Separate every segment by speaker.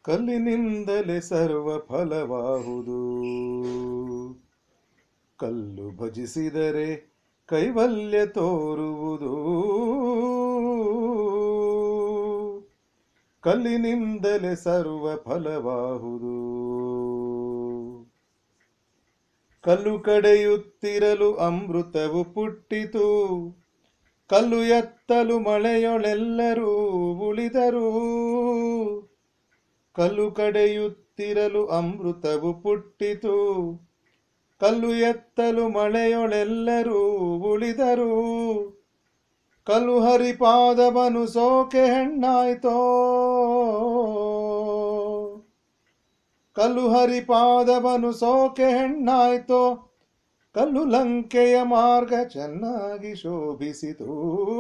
Speaker 1: ಕಲ್ಲಿನಿಂದಲೇ ಸರ್ವ ಫಲವಾಹುದು ಕಲ್ಲು ಭಜಿಸಿದರೆ ಕೈವಲ್ಯ ತೋರುವುದು ಕಲ್ಲಿನಿಂದಲೇ ಸರ್ವ ಫಲವಾಹುದು ಕಲ್ಲು ಕಡೆಯುತ್ತಿರಲು ಅಮೃತವು ಪುಟ್ಟಿತು ಕಲ್ಲು ಎತ್ತಲು ಮಳೆಯೊಳೆಲ್ಲರೂ ಉಳಿದರು ಕಲ್ಲು ಕಡೆಯುತ್ತಿರಲು ಅಮೃತವು ಪುಟ್ಟಿತು ಕಲ್ಲು ಎತ್ತಲು ಮಳೆಯೊಳೆಲ್ಲರೂ ಉಳಿದರು ಕಲ್ಲು ಹರಿಪಾದವನು ಸೋಕೆ ಹೆಣ್ಣಾಯ್ತೋ ಕಲ್ಲು ಹರಿಪಾದವನು ಸೋಕೆ ಹೆಣ್ಣಾಯ್ತೋ ಕಲ್ಲು ಲಂಕೆಯ ಮಾರ್ಗ ಚೆನ್ನಾಗಿ ಶೋಭಿಸಿತು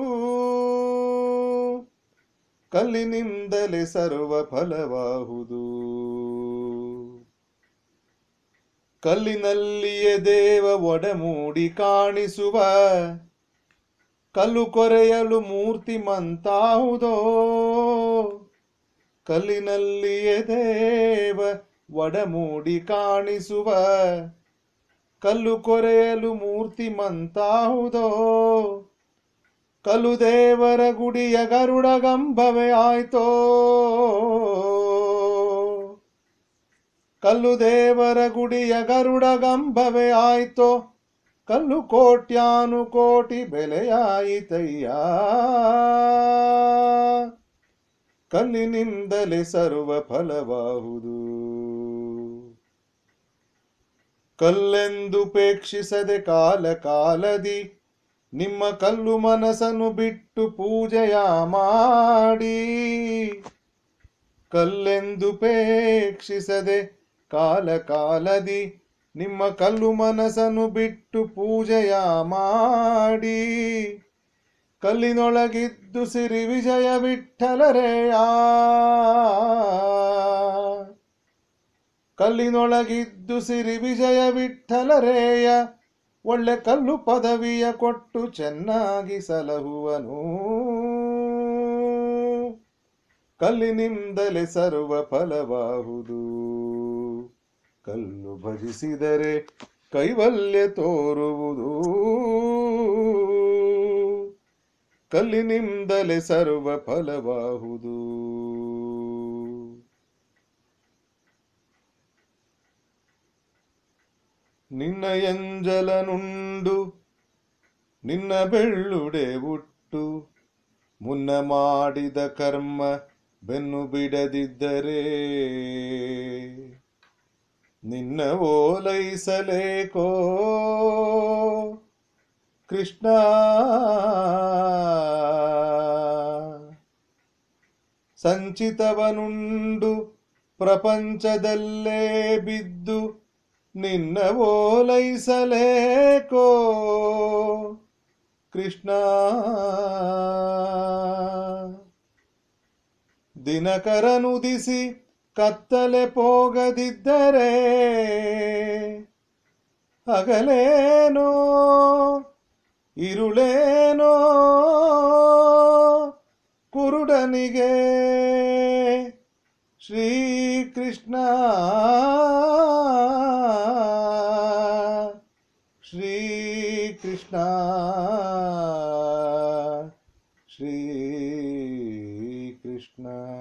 Speaker 1: ಕಲ್ಲಿನಿಂದಲೇ ಸರ್ವ ಫಲವಾಹುದು ಕಲ್ಲಿನಲ್ಲಿಯೇ ದೇವ ಒಡಮೂಡಿ ಕಾಣಿಸುವ ಕಲ್ಲು ಕೊರೆಯಲು ಮೂರ್ತಿ ಮಂತಾಹುದೋ ಕಲ್ಲಿನಲ್ಲಿಯೇ ದೇವ ಒಡಮೂಡಿ ಕಾಣಿಸುವ ಕಲ್ಲು ಕೊರೆಯಲು ಮೂರ್ತಿ ಮಂತಾಹುದೋ ಕಲ್ಲು ದೇವರ ಗುಡಿಯ ಗರುಡ ಗಂಭವೇ ಆಯ್ತೋ ಕಲ್ಲು ದೇವರ ಗುಡಿಯ ಗರುಡ ಗಂಭವೇ ಆಯ್ತೋ ಕಲ್ಲು ಕೋಟ್ಯಾನು ಕೋಟಿ ಬೆಲೆಯಾಯಿತಯ್ಯ ಕಲ್ಲಿನಿಂದಲೇ ಸರ್ವ ಫಲವಾಹುದು ಕಲ್ಲೆಂದುಪೇಕ್ಷಿಸದೆ ಕಾಲ ಕಾಲದಿ ನಿಮ್ಮ ಕಲ್ಲು ಮನಸ್ಸನ್ನು ಬಿಟ್ಟು ಪೂಜೆಯ ಮಾಡಿ ಕಲ್ಲೆಂದುಪೇಕ್ಷಿಸದೆ ಕಾಲ ಕಾಲದಿ ನಿಮ್ಮ ಕಲ್ಲು ಮನಸ್ಸನ್ನು ಬಿಟ್ಟು ಪೂಜೆಯ ಮಾಡಿ ಕಲ್ಲಿನೊಳಗಿದ್ದು ಸಿರಿ ವಿಜಯ ವಿಠಲರೆಯ ಕಲ್ಲಿನೊಳಗಿದ್ದು ಸಿರಿ ವಿಜಯ ವಿಠಲರೇಯ ಒಳ್ಳೆ ಕಲ್ಲು ಪದವಿಯ ಕೊಟ್ಟು ಚೆನ್ನಾಗಿ ಸಲಹುವನು ಕಲ್ಲಿನಿಂದಲೇ ಸರ್ವ ಫಲವಾಹುದು ಕಲ್ಲು ಭಜಿಸಿದರೆ ಕೈವಲ್ಯ ತೋರುವುದು ಕಲ್ಲಿನಿಂದಲೇ ಸರ್ವ ಫಲವಾಹುದು ನಿನ್ನ ಎಂಜಲನುಂಡು ನಿನ್ನ ಬೆಳ್ಳುಡೆ ಉಟ್ಟು ಮುನ್ನ ಮಾಡಿದ ಕರ್ಮ ಬೆನ್ನು ಬಿಡದಿದ್ದರೆ ನಿನ್ನ ಓಲೈಸಲೇಕೋ ಕೃಷ್ಣ ಸಂಚಿತವನುಂಡು ಪ್ರಪಂಚದಲ್ಲೇ ಬಿದ್ದು ನಿನ್ನ ಓಲೈಸಲೇಕೋ ಕೃಷ್ಣ ದಿನಕರನುದಿಸಿ ಕತ್ತಲೆ ಪೋಗದಿದ್ದರೆ ಹಗಲೇನೋ ಇರುಳೇನೋ ಕುರುಡನಿಗೆ ಶ್ರೀಕೃಷ್ಣ ಶ್ರೀಕೃಷ್ಣ ಶ್ರೀಕೃಷ್ಣ